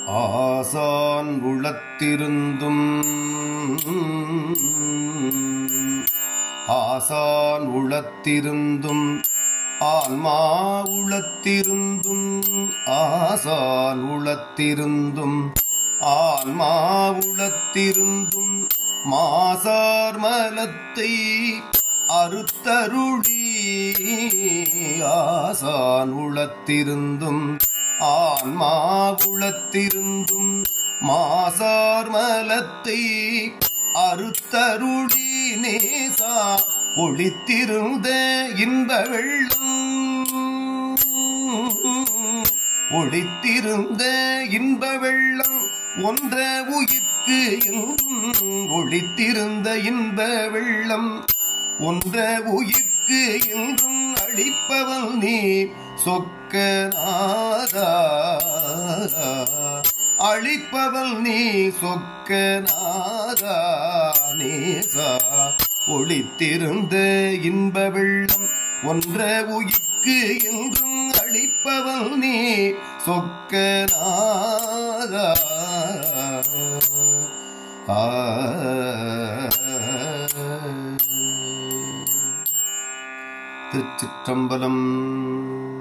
ஆசான் உளத்திருந்தும் ஆசான் உளத்திருந்தும் ஆன்மா உளத்திருந்தும் ஆசான் உளத்திருந்தும் ஆன்மா உளத்திருந்தும் மாசார் மலத்தை அறுத்தருளி ஆசான் உளத்திருந்தும் ஆன்மா உளத்திருந்தும் மாசார் மலத்தை அறுத்தருளி நேசா ஒளித்திருந்த இன்ப வெள்ளம் ஒளித்திருந்த இன்ப வெள்ளம் ஒன்ற உயிர்க்கு என்றும் ஒளித்திருந்த இன்ப வெள்ளம் ஒன்ற உயிர்க்கு என்றும் அளிப்பவன் நீ சொக்கநாதா அளிப்பவன் நீ சொக்கநாதா நேசா ஒளித்திருந்த இன்ப வெள்ளம் ஒன்ற உயிர்க்கு என்றும் அளிப்பவன் நீ சொக்கநாதா ஆ திருச்சிற்றம்பலம்